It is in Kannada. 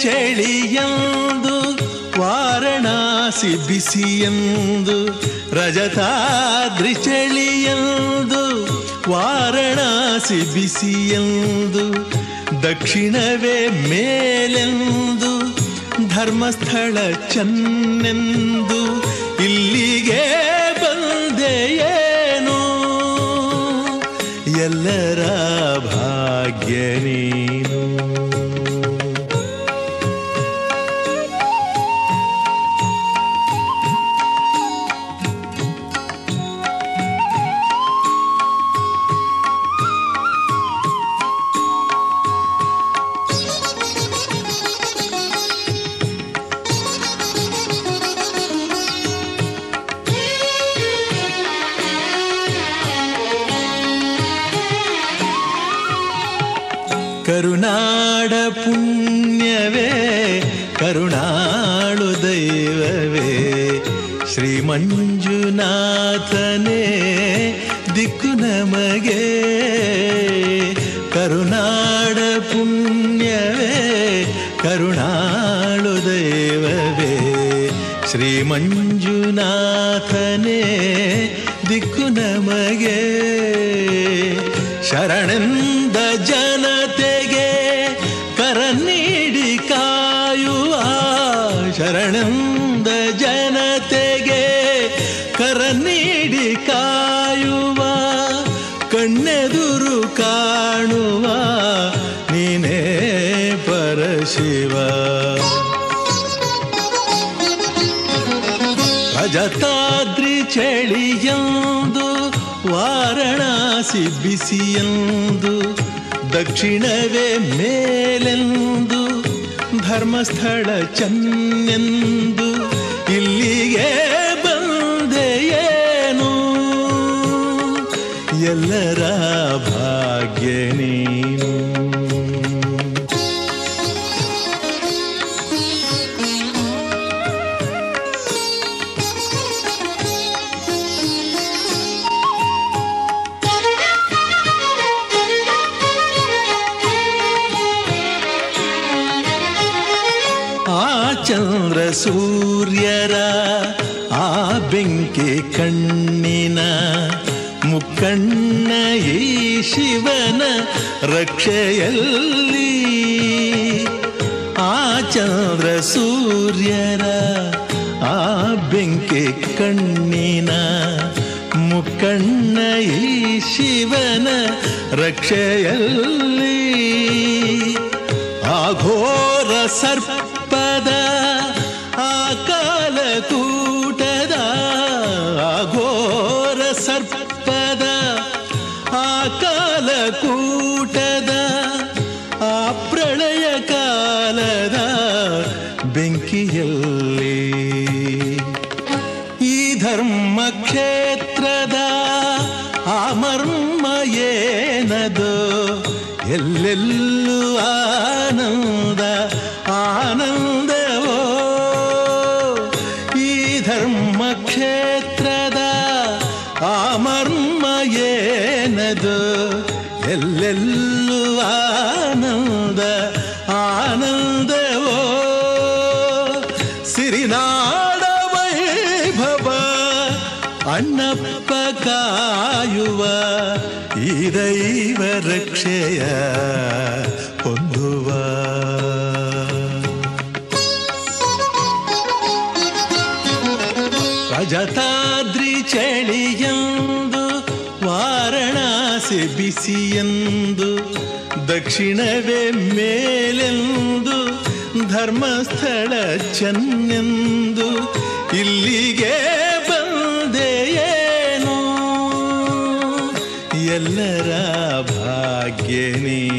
ಚಳಿಯಂದು ವಾರಣಾಸಿ ಬಿಸಿಯಂದು ರಜತಾದ್ರಿ ಚಳಿಯಂದು ವಾರಣಾಸಿ ಬಿಸಿಯಂದು ದಕ್ಷಿಣವೇ ಮೇಲೆಂದು ಧರ್ಮಸ್ಥಳ ಚೆನ್ನೆಂದು ಇಲ್ಲಿಗೆ ಬಂದೆಯೇನು ಎಲ್ಲರ ಭಾಗ್ಯ ನೀನು ಕರುನಾಡ ಪುಣ್ಯವೇ ಕರುಣಾಳು ದೈವವೇ ಶ್ರೀ ಮಂಜುನಾಥನೇ ದಿಕ್ಕು ನಮಗೆ ಕರುನಾಡ ಪುಣ್ಯವೇ ಕರುಣಾಳು ದೈವವೇ ಶ್ರೀ ಮಂಜುನಾಥನೇ ದಿಕ್ಕು ನಮಗೆ ಶರಣೆಂದ ಜನತೆಗೆ ಕರ ನೀಡಿ ಕಾಯುವ ಶರಣೆಂದ ಜನತೆಗೆ ಕರ ನೀಡಿ ಕಾಯುವ ಕಣ್ಣೆದುರು ಕಾಣುವ ನೀನೇ ಪರಶಿವ ರಜತಾದ್ರಿ ಚಳಿಯಂದು ವಾರಣಾಸಿ ಬಿಸಿಯಂದು ದಕ್ಷಿಣವೇ ಮೇಲೆಂದು ಧರ್ಮಸ್ಥಳ ಚೆನ್ನೆಂದು ಇಲ್ಲಿಗೆ ಬಂದೆಯೇನು ಎಲ್ಲರ ಭಾಗ್ಯ ನೀನು ಆ ಚಂದ್ರ ಸೂರ್ಯರ ಆ ಬೆಂಕಿ ಕಣ್ಣಿನ ಮುಕ್ಕಣ್ಣ ಈ ಶಿವನ ರಕ್ಷೆಯಲ್ಲಿ ಆ ಚಂದ್ರ ಸೂರ್ಯರ ಆ ಬೆಂಕಿ ಕಣ್ಣಿನ ಮುಕ್ಕಣ್ಣ ಈ ಶಿವನ ರಕ್ಷೆಯಲ್ಲಿ ಆಘೋರ ಸರ್ಪದ ಆ ಕಾಲಕೂಟದ ಆಘೋರ ಸರ್ಪದ ಆ ಕಾಲಕೂಟದ ಆ ಪ್ರಳಯ ಕಾಲದ ಬೆಂಕಿಯಲ್ಲಿ ಈ ಧರ್ಮ ಕ್ಷೇತ್ರದ ಆ ಮರ್ಮ ಏನದು ಎಲ್ಲೆಲ್ಲೂ ಆನಂದ ಆನಂದವೋ ಈ ಧರ್ಮ ಕ್ಷೇತ್ರದ ಆ ಮರ್ಮ ಏನದು ಎಲ್ಲೆಲ್ಲೂ ಆನಂದ ಆನಂದವೋ ಸಿರಿನಾಡ ವೈಭವ ಅಣ್ಣಪ್ಪ ಕಾಯುವ ಈ ದೈವ ರಕ್ಷೆಯ ಹೊಂದುವ ರಜತಾದ್ರಿ ಚಳಿಯಂದು ವಾರಣಾಸಿ ಬಿಸಿಯಂದು ದಕ್ಷಿಣವೇ ಮೇಲೆಂದು ಧರ್ಮಸ್ಥಳ ಚೆನ್ನೆಂದು ಇಲ್ಲಿಗೆ ಬಂದೆಯೇನು ಎಲ್ಲರ ಭಾಗ್ಯ ನೀ